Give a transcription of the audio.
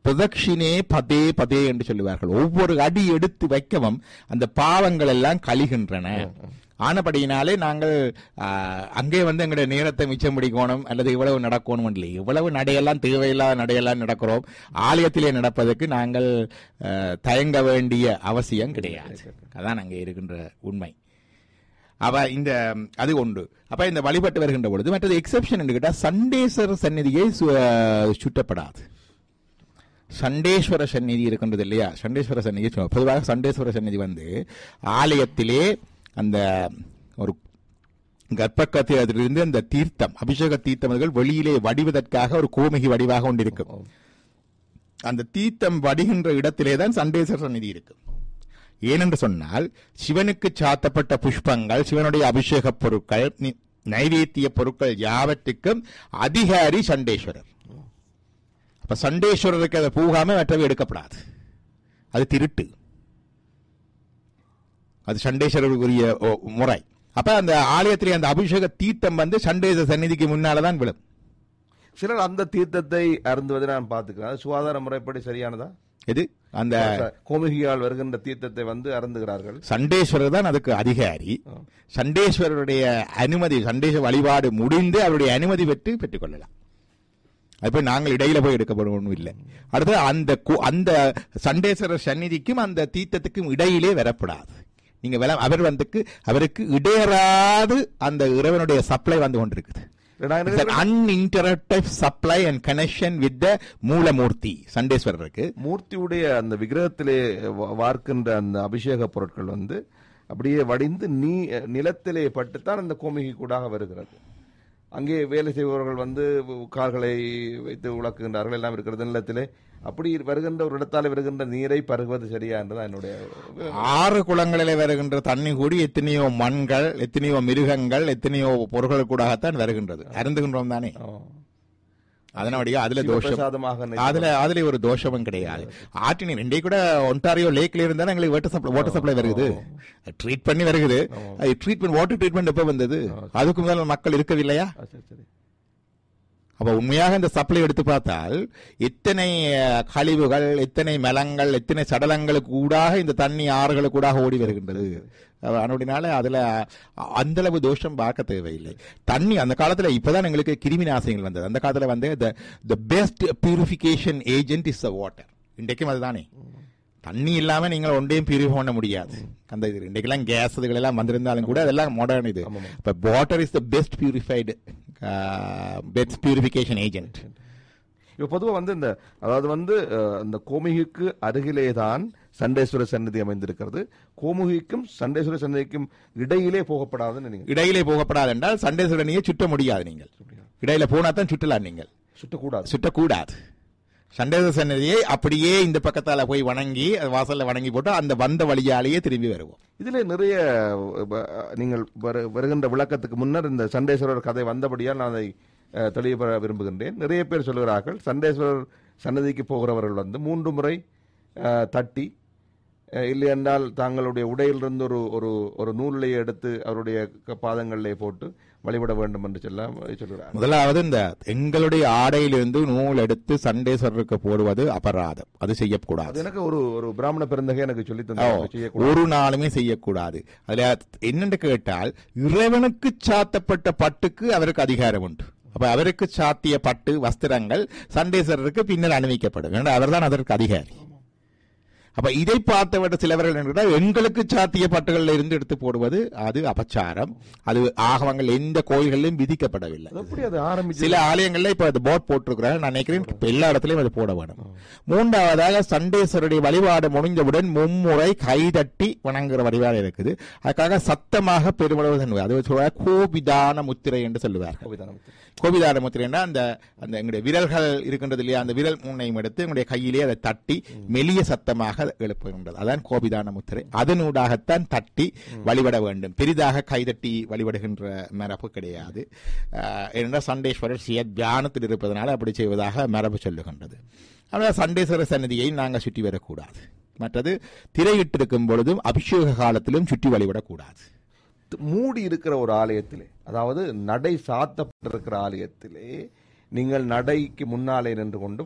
பிரதட்சிணே பதே பதே என்று சொல்லுவார்கள் ஒவ்வொரு அடி எடுத்து வைக்கவும் அந்த பாவங்கள் எல்லாம் கழிகின்றன ஆனபடியினாலே நாங்கள் ஆ, அங்கே வந்து எங்களுடைய நேரத்தை மிச்சம் பிடிக்கணும் அல்லது இவ்வளவு நடக்கணும் இல்லை இவ்வளவு நடையெல்லாம் தேவையில்லாத நடையெல்லாம் நடக்கிறோம் ஆலயத்திலே நடப்பதற்கு நாங்கள் ஆ, தயங்க வேண்டிய அவசியம் கிடையாது அதான் அங்கே இருக்கின்ற உண்மை அவ இந்த அது ஒன்று அப்ப இந்த வழிபட்டு வருகின்ற பொழுது மற்றது எக்ஸெப்ஷன் என்று கேட்டால் சண்டேஸ்வர சந்நிதியை சு- சுட்டப்படாது சண்டேஸ்வர சந்நிதி இருக்கின்றது இல்லையா சண்டேஸ்வர சந்நிதி சு- பொதுவாக சண்டேஸ்வர சந்நிதி வந்து ஆலயத்திலே அந்த ஒரு கர்ப்பக்கத்திலிருந்து அந்த தீர்த்தம் அபிஷேக தீர்த்தங்கள் வெளியிலே வடிவதற்காக ஒரு கோமிகி வடிவாக கொண்டிருக்கும் அந்த தீர்த்தம் வடிகின்ற இடத்திலே தான் சண்டேஸ்வர சந்நிதி இருக்கும் ஏனென்று சொன்னால் சிவனுக்கு சாத்தப்பட்ட புஷ்பங்கள் சிவனுடைய அபிஷேக பொருட்கள் நி- நைவேத்திய பொருட்கள் யாவற்றுக்கும் அதிகாரி சண்டேஸ்வரர் அப்ப சண்டேஸ்வரருக்கு அதை போகாம மற்றவை எடுக்கப்படாது அது திருட்டு அது சண்டேஸ்வரருக்குரிய ஓ- முறை அப்ப அந்த ஆலயத்திலே அந்த அபிஷேக தீர்த்தம் வந்து சண்டேஸ்வர சந்நிதிக்கு முன்னாலதான் விழும் சிலர் அந்த தீர்த்தத்தை அருந்துவதை நான் பார்த்துக்கிறேன் அது சுகாதார முறைப்படி சரியானதா இது அந்த கோமிகியால் வருகின்ற தீர்த்தத்தை வந்து அருந்துகிறார்கள் சண்டேஸ்வரர் தான் அதுக்கு அதிகாரி சண்டேஸ்வரருடைய அனுமதி சண்டேஸ்வர வழிபாடு முடிந்து அவருடைய அனுமதி பெற்று பெற்றுக்கொள்ளலாம் அது போய் நாங்கள் இடையில போய் எடுக்கப்படும் இல்லை அடுத்து அந்த கு- அந்த சண்டேஸ்வரர் சந்நிதிக்கும் அந்த தீர்த்தத்துக்கும் இடையிலே வரப்படாது நீங்க வெல- அவர் வந்துக்கு அவருக்கு இடையறாது அந்த இறைவனுடைய சப்ளை வந்து கொண்டிருக்குது நான் நினைக்கிறேன், uninterrupted supply and connection with the மூலமூர்த்தி சண்டேஸ்வரருக்கு மூர்த்தியுடைய அந்த விக்கிரகத்திலே வா- வார்க்கின்ற அந்த அபிஷேக பொருட்கள் வந்து அப்படியே வடிந்து நீ நிலத்திலே பட்டுத்தான் அந்த கோமிகி கூடாக வருகிறது அங்கே வேலை செய்பவர்கள் வந்து கால்களை வைத்து உழக்குகின்றார்கள் எல்லாம் இருக்கிறது நிலத்திலே அப்படி வருகின்ற ஒரு இடத்தாலே வருகின்ற நீரை பருகுவது சரியா என்றுதான் என்னுடைய ஆறு குளங்களிலே வருகின்ற தண்ணி கூடி எத்தனையோ மண்கள் எத்தனையோ மிருகங்கள் எத்தனையோ பொருட்கள் கூடத்தான் வருகின்றது அருந்துகின்றோம் தானே அதனுடைய அதுல தோஷம் சிவபிரசாதமாக நினைத்து- அதுல அதுல ஒரு தோஷமும் கிடையாது ஆற்று நீர் இன்றைக்கு கூட ஒன்டாரியோ லேக்ல இருந்தா எங்களுக்கு வாட்டர் சப்ளை வாட்டர் சப்ளை வருகுது ட்ரீட் பண்ணி வருகுது ட்ரீட்மெண்ட் வாட்டர் ட்ரீட்மெண்ட் எப்ப வந்தது அதுக்கு முதல்ல மக்கள் இருக்கவில்லையா ஆ, சரி சரி அப்ப உண்மையாக இந்த சப்ளை எடுத்து பார்த்தால் எத்தனை அஹ், கழிவுகள் எத்தனை மலங்கள் எத்தனை சடலங்களுக்கு ஊடாக இந்த தண்ணி ஆறுகளுக்கு ஊடாக ஓடி வருகின்றது அதனுடைனால அதுல அ- அந்த அளவு தோஷம் பார்க்க தேவையில்லை தண்ணி அந்த காலத்துல இப்பதான் எங்களுக்கு கிருமி நாசினிகள் வந்தது அந்த காலத்துல வந்து the best purification agent is the water இன்றைக்கும் அதுதானே தண்ணி இல்லாம நீங்கள் ஒன்றையும் பியூரிஃபை பண்ண முடியாது அந்த இது இன்றைக்கெல்லாம் கேஸ் இதுகள் எல்லாம் வந்திருந்தாலும் கூட அதெல்லாம் மாடர்ன் இது இப்ப water is the best purified best purification agent இப்ப பொதுவா வந்து இந்த அதாவது வந்து அஹ், இந்த கோமுகிக்கு அருகிலே தான் சண்டேஸ்வர சன்னதி அமைந்திருக்கிறது கோமுகிக்கும் சண்டேஸ்வர சன்னதிக்கும் இடையிலே போகப்படாதுன்னு நீங்க இடையிலே போகப்படாது என்றால் சண்டே சுடனியை சுற்ற முடியாது நீங்கள் இடையில போனா தான் சுற்றலாம் நீங்கள் சுட்டக்கூடாது சுற்றக்கூடாது சண்டேச சன்னதியை அப்படியே இந்த பக்கத்தால போய் வணங்கி அது வாசல்ல வணங்கி போட்டு அந்த வந்த வழியாலேயே திரும்பி வருவோம் இதுல நிறைய அஹ், நீங்கள் வரு- வருகின்ற விளக்கத்துக்கு முன்னர் இந்த சண்டேஸ்வரர் கதை வந்தபடியால் நான் அதை அஹ், தெளிவுபெற விரும்புகின்றேன் நிறைய பேர் சொல்கிறார்கள் சண்டேஸ்வரர் சன்னதிக்கு போகிறவர்கள் வந்து மூன்று முறை அஹ், தட்டி அஹ், இல்லை என்றால் தங்களுடைய உடையிலிருந்து ஒரு ஒரு ஒரு நூலை எடுத்து அவருடைய க- பாதங்களிலே போட்டு வழிபட வேண்டும் என்று சொல்ல சொல்கிறார் முதலாவது இந்த எங்களுடைய ஆடையிலிருந்து நூல் எடுத்து சண்டேஸ்வரருக்கு போடுவது அபராதம் அது செய்யக்கூடாது அது எனக்கு ஒரு ஒரு பிராமண பெருந்தகை எனக்கு சொல்லி ஓ, தந்தாங்க செய்யக்கூடாது ஒரு நாளுமே செய்யக்கூடாது அதுல என்னென்று கேட்டால் இறைவனுக்கு சாத்தப்பட்ட பட்டுக்கு அவருக்கு அதிகாரம் உண்டு அப்ப அவருக்கு சாத்திய பட்டு வஸ்திரங்கள் சண்டேஸ்வரருக்கு பின்னர் அணிவிக்கப்படும் ஏன்னா அவர்தான் அதற்கு அதிகாரி அப்ப இதை பார்த்தவிட சிலவர்கள் என்ன கேட்டால், எங்களுக்கு சாத்திய பட்டுகளில் இருந்து எடுத்து போடுவது அது அபச்சாரம் அது ஆகவங்கள் எந்த கோயில்களிலும் விதிக்கப்படவில்லை அது எப்படி அது ஆரம்பிச்சு சில ஆலயங்கள்ல இப்ப அது போர்ட் போட்டிருக்கிறாங்க நான் நினைக்கிறேன் இப்ப எல்லா இடத்துலயும் அது போட வேணும் மூன்றாவதாக சண்டேஸ்வருடைய வழிபாடு முடிந்தவுடன் மும்முறை கைதட்டி வணங்குற வழிபாடு இருக்குது அதுக்காக சத்தமாக பெருமளவு அது சொல்ற கோபிதான முத்திரை என்று சொல்லுவார்கள் கோபிதானமுத்து. கோபிதான முத்திரைன்னா அந்த அந்த எங்களுடைய விரல்கள் இருக்கின்றது இல்லையா அந்த விரல் முன்னையும் எடுத்து எங்களுடைய கையிலே அதை தட்டி மெலிய சத்தமாக எழுப்புகின்றது அதான் கோபிதான முத்திரை அதனூடாகத்தான் தட்டி வழிபட வேண்டும் பெரிதாக கைதட்டி வழிபடுகின்ற மரபு கிடையாது ஆஹ், ஏனென்றால் சண்டேஸ்வரர் சுய தியானத்தில் இருப்பதனால அப்படி செய்வதாக மரபு சொல்லுகின்றது ஆனால் சண்டேஸ்வரர் சன்னதியை நாங்கள் சுற்றி வரக்கூடாது மற்றது திரையிட்டிருக்கும் பொழுதும் அபிஷேக காலத்திலும் சுற்றி வழிபடக்கூடாது மூடி இருக்கிற ஒரு ஆலயத்திலே அதாவது நடை சாத்தப்பட்டிருக்கிற ஆலயத்திலே நீங்கள் நடைக்கு முன்னாலே நின்று கொண்டு